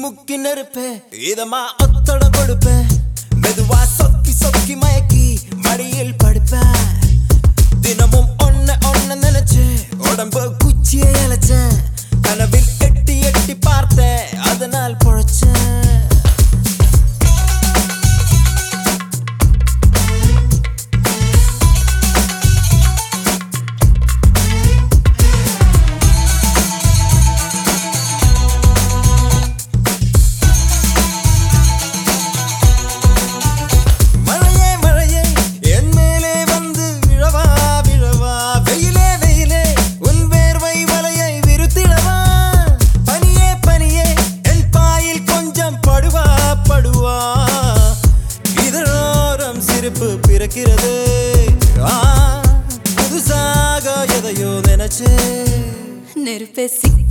முக்கி நெருப்பேன் இதமா ஒத்தடம் கொடுப்பேன் மெதுவா சொக்கி சொக்கி மயக்கி மடியில் படுப்பேன் தினமும் ஒன்ன ஒன்ன நினைச்சு உடம்பு குச்சியை இழைச்சேன் கனவில் எட்டி எட்டி பார்த்தேன் அதனால் பொழைச்சேன் மழையே மழையே என் மேலே வந்து விழவா விழவா வெயிலே வெயிலே உன் வேர்வை வலையை விருத்திடவா பனியே பனியே என் பாயில் கொஞ்சம் படுவா படுவா இதழோரம் சிரிப்பு பிறக்கிறது ஆ, புதுசாக எதையோ நினைச்சே நெருப்பே சிக்க